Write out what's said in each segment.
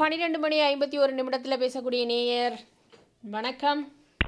பன்னிரெண்டு மணி ஐம்பத்தி ஒரு நிமிடத்தில் பேசக்கூடிய நேயர் வணக்கம்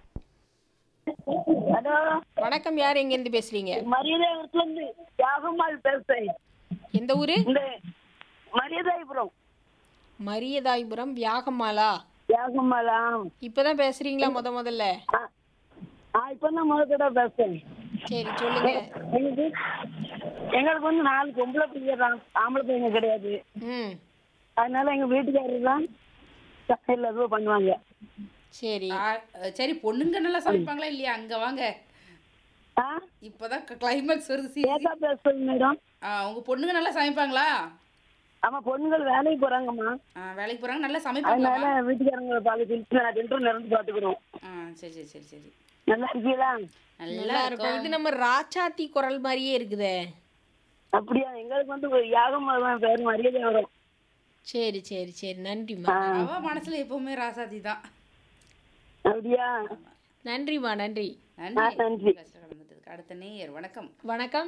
ஹலோ வணக்கம் யார் எங்கேருந்து பேசுறீங்க மரியாதைபுரத்துல இருந்து யாகம்மாள் பேசுறேன் எந்த ஊரு இந்த மரியாதைபுரம் மரியதாய்புரம் வியாகமாலா யாகம்மாளா இப்பதான் பேசுறீங்களா முத முதல்ல ஆ, ஆ இப்பதான் முதல்ல பேசுறேன் சரி சொல்லுங்க எங்களுக்கு எங்களுக்கு வந்து நாலு பொம்பளை பிள்ளைங்க தான் ஆம்பளை பையங்க கிடையாது ம் அதனால எங்க வீட்டுக்காரர் தான் சமையல் எதுவும் பண்ணுவாங்க சரி ஆ, சரி பொண்ணுங்க நல்லா சமைப்பாங்களா இல்லையா அங்க வாங்க ஆ இப்பதான் கிளைமேக்ஸ் வருது சீ- ஏதா பேசுறேன் மேடம் ஆ, உங்க பொண்ணுங்க நல்லா சமைப்பாங்களா ஆமா பொண்ணுங்கள் வேலைக்கு போறாங்கம்மா ஆ, வேலைக்கு போறாங்க நல்லா சமைப்பாங்களா அதனால வீட்டுக்காரங்களை பார்க்க சொல்லிட்டு நான் ரெண்டு நிறந்து பார்த்துக்கிறோம் ஆ சரி சரி சரி சரி நல்லா இருக்கீங்களா நல்லா நல்லா இருக்கும் இது நம்ம ராச்சாத்தி குரல் மாதிரியே இருக்குதே அப்படியா எங்களுக்கு வந்து ஒரு யாகம்மாள் தான் பேர் மரியாதை வரும் சரி சரி சரி நன்றிம்மா அவ மனசுல எப்பவுமே ராசாதி தான் அப்படியா நன்றிம்மா நன்றி ஆ, நன்றி நன்றி. கஷ்டம் கடந்ததுக்கு அடுத்த நேயர் வணக்கம் வணக்கம்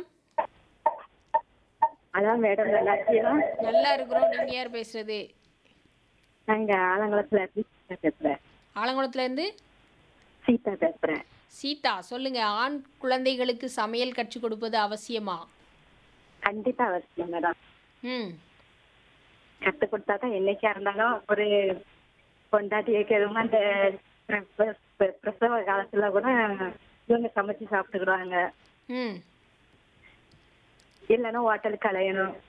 அதான் மேடம் நல்லா இருக்கீங்களா நல்லா இருக்கிறோம் நீங்க யார் பேசுறது நாங்க ஆலங்குளத்துல இருந்து சீதா பேசுறேன் ஆலங்குளத்துல இருந்து சீதா பேசுறேன் சீதா சொல்லுங்க ஆண் குழந்தைகளுக்கு சமையல் கற்றுக் கொடுப்பது அவசியமா கண்டிப்பா அவசியம் மேடம் ம் கத்து கொடுத்தா தான் என்னைக்கா இருந்தாலும் ஒரு கொண்டாட்டிக்கு எதுவும் அந்த பிர- பிர- பிர- பிரசவ காலத்துல கூட இவங்க சமைச்சு சாப்பிட்டுக்கிடுவாங்க ம் இல்லைன்னா ஹோட்டலுக்கு அலையணும்